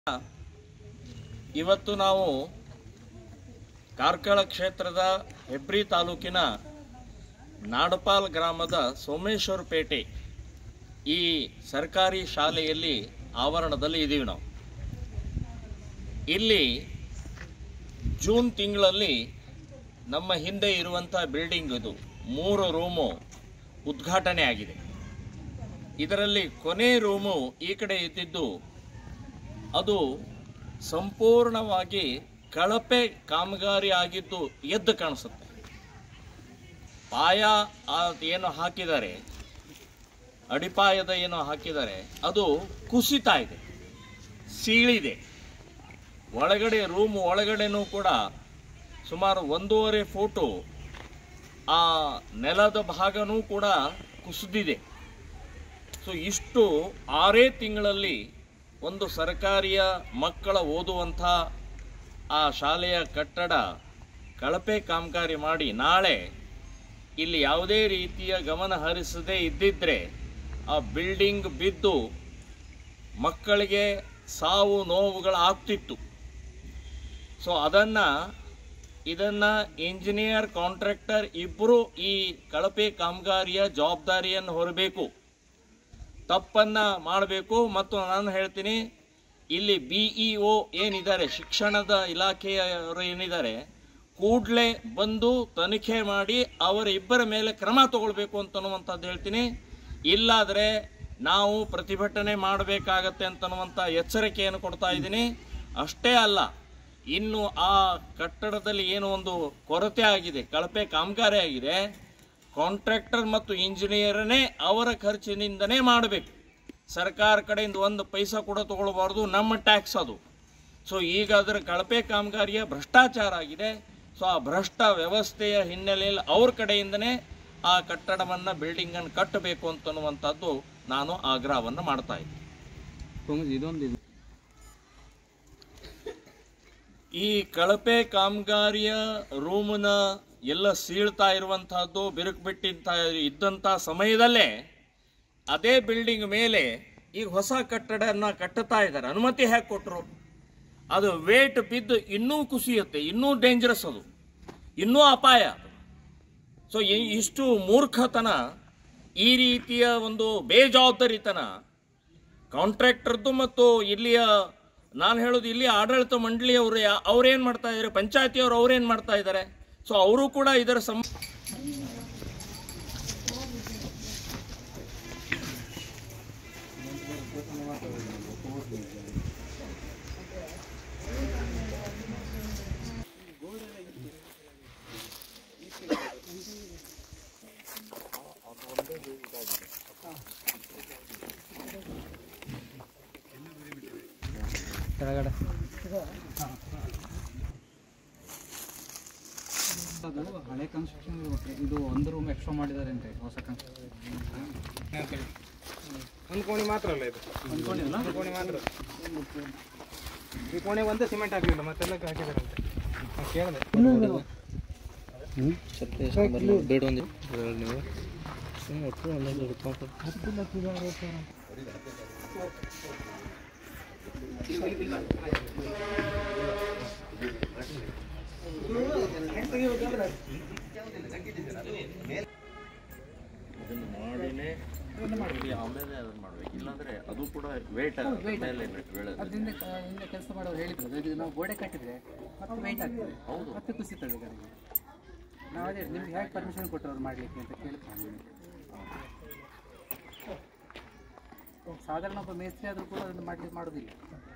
ಇವತ್ತು ನಾವು ಕಾರ್ಕಳ ಕ್ಷೇತ್ರದ ಹೆಬ್ರಿ ತಾಲೂಕಿನ ನಾಡಪಾಲ್ ಗ್ರಾಮದ ಸೋಮೇಶ್ವರ ಪೇಟೆ ಈ ಸರ್ಕಾರಿ ಶಾಲೆಯಲ್ಲಿ ಆವರಣದಲ್ಲಿ ಇದ್ದೀವಿ ನಾವು ಇಲ್ಲಿ ಜೂನ್ ತಿಂಗಳಲ್ಲಿ ನಮ್ಮ ಹಿಂದೆ ಇರುವಂಥ ಬಿಲ್ಡಿಂಗ್ ಇದು ಮೂರು ರೂಮು ಉದ್ಘಾಟನೆ ಆಗಿದೆ ಇದರಲ್ಲಿ ಕೊನೆ ರೂಮು ಈ ಕಡೆ ಇದ್ದಿದ್ದು ಅದು ಸಂಪೂರ್ಣವಾಗಿ ಕಳಪೆ ಕಾಮಗಾರಿ ಆಗಿದ್ದು ಎದ್ದು ಕಾಣಿಸುತ್ತೆ ಪಾಯ ಆ ಏನು ಹಾಕಿದ್ದಾರೆ ಅಡಿಪಾಯದ ಏನು ಹಾಕಿದ್ದಾರೆ ಅದು ಕುಸಿತಾ ಇದೆ ಸೀಳಿದೆ ಒಳಗಡೆ ರೂಮ್ ಒಳಗಡೆನೂ ಕೂಡ ಸುಮಾರು ಒಂದೂವರೆ ಫೂಟು ಆ ನೆಲದ ಭಾಗನೂ ಕೂಡ ಕುಸಿದಿದೆ ಸೊ ಇಷ್ಟು ಆರೇ ತಿಂಗಳಲ್ಲಿ ಒಂದು ಸರ್ಕಾರಿಯ ಮಕ್ಕಳ ಓದುವಂಥ ಆ ಶಾಲೆಯ ಕಟ್ಟಡ ಕಳಪೆ ಕಾಮಗಾರಿ ಮಾಡಿ ನಾಳೆ ಇಲ್ಲಿ ಯಾವುದೇ ರೀತಿಯ ಗಮನ ಹರಿಸದೇ ಇದ್ದಿದ್ರೆ ಆ ಬಿಲ್ಡಿಂಗ್ ಬಿದ್ದು ಮಕ್ಕಳಿಗೆ ಸಾವು ನೋವುಗಳಾಗ್ತಿತ್ತು ಸೊ ಅದನ್ನು ಇದನ್ನು ಇಂಜಿನಿಯರ್ ಕಾಂಟ್ರಾಕ್ಟರ್ ಇಬ್ಬರು ಈ ಕಳಪೆ ಕಾಮಗಾರಿಯ ಜವಾಬ್ದಾರಿಯನ್ನು ಹೊರಬೇಕು ತಪ್ಪನ್ನ ಮಾಡಬೇಕು ಮತ್ತು ನಾನು ಹೇಳ್ತೀನಿ ಇಲ್ಲಿ ಬಿ ಇ ಒ ಏನಿದ್ದಾರೆ ಶಿಕ್ಷಣದ ಇಲಾಖೆಯವರು ಏನಿದ್ದಾರೆ ಕೂಡಲೇ ಬಂದು ತನಿಖೆ ಮಾಡಿ ಅವರ ಇಬ್ಬರ ಮೇಲೆ ಕ್ರಮ ತಗೊಳ್ಬೇಕು ಅಂತನ್ನುವಂಥದ್ದು ಹೇಳ್ತೀನಿ ಇಲ್ಲಾದರೆ ನಾವು ಪ್ರತಿಭಟನೆ ಮಾಡಬೇಕಾಗತ್ತೆ ಅಂತನ್ನುವಂಥ ಎಚ್ಚರಿಕೆಯನ್ನು ಕೊಡ್ತಾ ಇದ್ದೀನಿ ಅಷ್ಟೇ ಅಲ್ಲ ಇನ್ನು ಆ ಕಟ್ಟಡದಲ್ಲಿ ಏನು ಒಂದು ಕೊರತೆ ಆಗಿದೆ ಕಳಪೆ ಕಾಮಗಾರಿ ಆಗಿದೆ ಕಾಂಟ್ರಾಕ್ಟರ್ ಮತ್ತು ಇಂಜಿನಿಯರನ್ನೇ ಅವರ ಖರ್ಚಿನಿಂದನೇ ಮಾಡಬೇಕು ಸರ್ಕಾರ ಕಡೆಯಿಂದ ಒಂದು ಪೈಸಾ ಕೂಡ ತಗೊಳ್ಬಾರ್ದು ನಮ್ಮ ಟ್ಯಾಕ್ಸ್ ಅದು ಸೊ ಈಗ ಅದರ ಕಳಪೆ ಕಾಮಗಾರಿಯ ಭ್ರಷ್ಟಾಚಾರ ಆಗಿದೆ ಸೊ ಆ ಭ್ರಷ್ಟ ವ್ಯವಸ್ಥೆಯ ಹಿನ್ನೆಲೆಯಲ್ಲಿ ಅವ್ರ ಕಡೆಯಿಂದನೇ ಆ ಕಟ್ಟಡವನ್ನು ಬಿಲ್ಡಿಂಗನ್ನು ಕಟ್ಟಬೇಕು ಅಂತನ್ನುವಂಥದ್ದು ನಾನು ಆಗ್ರಹವನ್ನು ಮಾಡ್ತಾ ಇದ್ದೀನಿ ಇದೊಂದು ಇದು ಈ ಕಳಪೆ ಕಾಮಗಾರಿಯ ರೂಮನ ಎಲ್ಲ ಸೀಳ್ತಾ ಇರುವಂತಹದ್ದು ಬಿರುಕು ಬಿಟ್ಟಿಂತ ಇದ್ದಂಥ ಸಮಯದಲ್ಲೇ ಅದೇ ಬಿಲ್ಡಿಂಗ್ ಮೇಲೆ ಈಗ ಹೊಸ ಕಟ್ಟಡನ ಕಟ್ಟುತ್ತಾ ಇದ್ದಾರೆ ಅನುಮತಿ ಹೇಗೆ ಕೊಟ್ಟರು ಅದು ವೇಟ್ ಬಿದ್ದು ಇನ್ನೂ ಕುಸಿಯುತ್ತೆ ಇನ್ನೂ ಡೇಂಜರಸ್ ಅದು ಇನ್ನೂ ಅಪಾಯ ಅದು ಸೊ ಇಷ್ಟು ಮೂರ್ಖತನ ಈ ರೀತಿಯ ಒಂದು ಬೇಜವಾಬ್ದಾರಿತನ ಕಾಂಟ್ರಾಕ್ಟರ್ದು ಮತ್ತು ಇಲ್ಲಿಯ ನಾನು ಹೇಳೋದು ಇಲ್ಲಿ ಆಡಳಿತ ಮಂಡಳಿಯವರು ಯಾ- ಅವ್ರೇನ್ ಮಾಡ್ತಾ ಇದ್ದಾರೆ ಪಂಚಾಯತಿಯವರು ಅವ್ರೇನ್ ಮಾಡ್ತಾ ಇದ್ದಾರೆ ಸೊ ಅವರು ಕೂಡ ಇದರ ಸಂ ಕೆಳಗಡೆ ಅದು ಹಳೆ ಕನ್ಸ್ಟ್ರಕ್ಷನ್ ಇರ್ಬೇಕು ಇದು ಒಂದು ರೂಮ್ ಎಕ್ಸ್ಟ್ರಾ ಮಾಡಿದ್ದಾರೆ ಅಂತ ಹೊಸ ಕನ್ಸ್ಟ್ರಕ್ಷನ್ ಒಂದು ಕೋಣೆ ಮಾತ್ರ ಅಲ್ಲ ಇದು ಒಂದು ಕೋಣೆ ಅಲ್ಲ ಒಂದು ಕೋಣೆ ಮಾತ್ರ ಈ ಕೋಣೆ ಒಂದೇ ಸಿಮೆಂಟ್ ಹಾಕಲಿಲ್ಲ ಮತ್ತೆಲ್ಲ ಹಾಕಿದಾರಂತೆ ನಾನು ಕೇಳಿದೆ ಇದನ್ನು ಮಾಡಿನೇ ಇಲ್ಲಿ ಆಮೇಲೆ ಅದನ್ನ ಮಾಡ್ಬೇಕು ಇಲ್ಲಾಂದ್ರೆ ಅದು ಕೂಡ ವೇಟ್ ಮೇಲೆ ಬೀಳೋದು ಅದರಿಂದ ಹಿಂದೆ ಕೆಲಸ ಮಾಡೋರು ಹೇಳಿದ್ರು ಇದು ನಾವು ಗೋಡೆ ಕಟ್ಟಿದ್ರೆ ಮತ್ತೆ ವೆಯ್ಟ್ ಆಗ್ತದೆ ಮತ್ತೆ ಕುಸಿತದೆ ಗಾಡಿಗೆ ನಾವು ಅದೇ ನಿಮ್ಗೆ ಹೇಗೆ ಪರ್ಮಿಷನ್ ಕೊಟ್ಟರು ಅವ್ರು ಮಾಡಲಿಕ್ಕೆ ಅಂತ ಕೇಳ್ತಾರೆ ಸಾಧಾರಣ ಒಬ್ಬ ಮೇಸ್ತ್ರಿ ಆದರೂ ಕೂಡ ಅದನ್ನು ಮಾಡಲಿಕ್ಕೆ ಮಾಡೋದಿಲ್ಲ